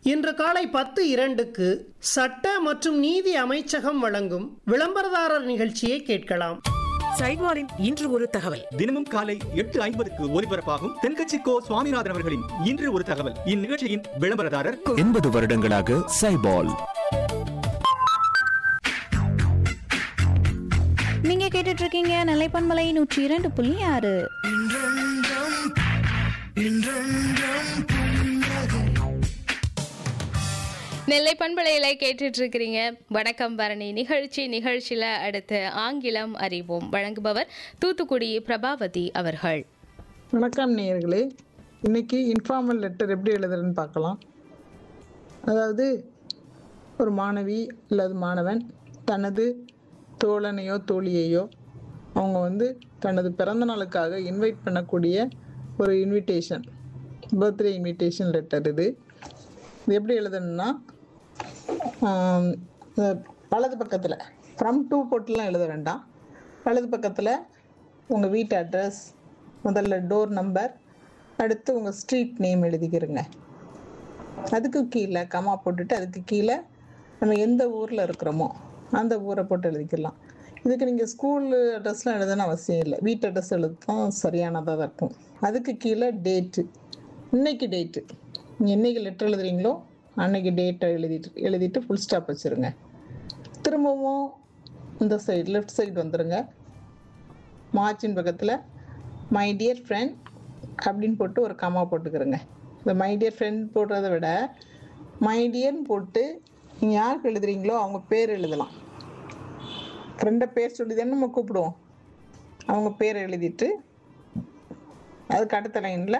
இன்று காலை பத்து இரண்டுக்கு சட்ட மற்றும் நீதி அமைச்சகம் வழங்கும் விளம்பரதாரர் நிகழ்ச்சியை கேட்கலாம் சைட்வாரின் இன்று ஒரு தகவல் தினமும் காலை எட்டு ஐம்பதுக்கு ஒலிபரப்பாகும் தென்கட்சி கோ சுவாமிநாதன் அவர்களின் இன்று ஒரு தகவல் இந்நிகழ்ச்சியின் விளம்பரதாரர் எண்பது வருடங்களாக சைபால் நீங்க கேட்டுட்டு இருக்கீங்க நிலைப்பன்மலை நூற்றி இரண்டு புள்ளி ஆறு நெல்லை பண்பலையில கேட்டுட்டு இருக்கிறீங்க வணக்கம் பரணி நிகழ்ச்சி நிகழ்ச்சியில அடுத்து ஆங்கிலம் அறிவோம் வழங்குபவர் தூத்துக்குடி பிரபாவதி அவர்கள் வணக்கம் நேயர்களே இன்னைக்கு இன்ஃபார்மல் லெட்டர் எப்படி எழுதுறதுன்னு பார்க்கலாம் அதாவது ஒரு மாணவி அல்லது மாணவன் தனது தோழனையோ தோழியையோ அவங்க வந்து தனது பிறந்த நாளுக்காக இன்வைட் பண்ணக்கூடிய ஒரு இன்விடேஷன் பர்த்டே இன்விடேஷன் லெட்டர் இது இது எப்படி எழுதணும்னா ஆம், இந்த வலது பக்கத்தில் ஃப்ரம் டூ போட்டுலாம் எழுத வேண்டாம் வலது பக்கத்தில் உங்கள் வீட்டு அட்ரஸ் முதல்ல டோர் நம்பர் அடுத்து உங்கள் ஸ்ட்ரீட் நேம் எழுதிக்கிறங்க அதுக்கு கீழே கமா போட்டுட்டு அதுக்கு கீழே நம்ம எந்த ஊரில் இருக்கிறோமோ அந்த ஊரை போட்டு எழுதிக்கலாம் இதுக்கு நீங்கள் ஸ்கூல் அட்ரஸ்லாம் எழுதணும் அவசியம் இல்லை வீட்டு அட்ரஸ் எழுதும் சரியானதாக தான் இருக்கும் அதுக்கு கீழே டேட்டு இன்னைக்கு டேட்டு நீங்கள் என்னைக்கு லெட்டர் எழுதுறீங்களோ அன்னைக்கு டேட்டை எழுதிட்டு எழுதிட்டு ஃபுல் ஸ்டாப் வச்சுருங்க திரும்பவும் இந்த சைடு லெஃப்ட் சைடு வந்துடுங்க மார்ச்சின் பக்கத்தில் மை டியர் ஃப்ரெண்ட் அப்படின்னு போட்டு ஒரு கமா போட்டுக்கிறோங்க இந்த மை டியர் ஃப்ரெண்ட் போடுறத விட மை டியர்னு போட்டு நீங்கள் யாருக்கு எழுதுறீங்களோ அவங்க பேர் எழுதலாம் ஃப்ரெண்டை பேர் சொல்லி தானே நம்ம கூப்பிடுவோம் அவங்க பேர் எழுதிட்டு அதுக்கு அடுத்த லைனில்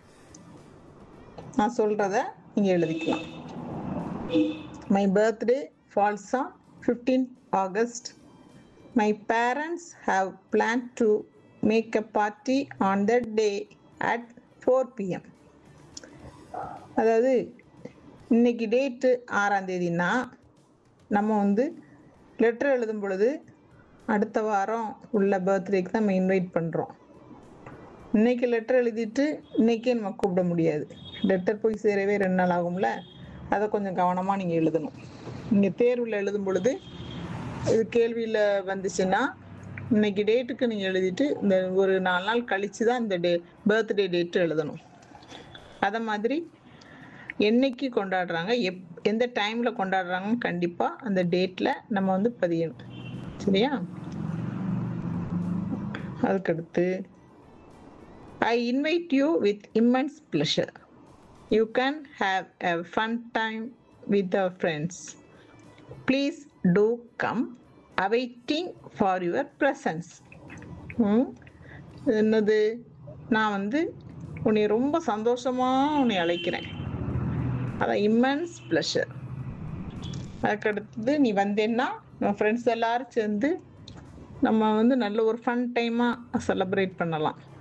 நான் சொல்கிறத நீங்கள் எழுதிக்கலாம் my birthday falls on fifteen August my parents have plan to make a party on the day at four PM அதாவது இன்னைக்கு டேட்டு ஆறாம் தேதினா நம்ம வந்து லெட்டர் எழுதும் பொழுது அடுத்த வாரம் உள்ள பர்த்டேக்கு தான் நம்ம இன்வைட் பண்ணுறோம் இன்னைக்கு லெட்டர் எழுதிட்டு இன்னைக்கே நம்ம கூப்பிட முடியாது லெட்டர் போய் சேரவே ரெண்டு நாள் ஆகும்ல அதை கொஞ்சம் கவனமாக நீங்கள் எழுதணும் நீங்கள் தேர்வில் எழுதும் பொழுது இது கேள்வியில் வந்துச்சுன்னா இன்னைக்கு டேட்டுக்கு நீங்கள் எழுதிட்டு இந்த ஒரு நாலு நாள் கழிச்சு தான் இந்த டே பர்த்டே டேட்டு எழுதணும் அதை மாதிரி என்னைக்கு கொண்டாடுறாங்க எப் எந்த டைமில் கொண்டாடுறாங்கன்னு கண்டிப்பாக அந்த டேட்டில் நம்ம வந்து பதியணும் சரியா அதுக்கடுத்து I invite you with immense pleasure. You can have a fun time with our friends. Please do come, awaiting for your presence. ம்? என்னது நான் வந்து உன்னை ரொம்ப சந்தோஷமாக உன்னை அழைக்கிறேன் அதான் இம்மன்ஸ் ப்ளஷர் அதுக்கடுத்தது நீ வந்தேன்னா நம்ம ஃப்ரெண்ட்ஸ் எல்லாரும் சேர்ந்து நம்ம வந்து நல்ல ஒரு ஃபன் டைமாக செலிப்ரேட் பண்ணலாம்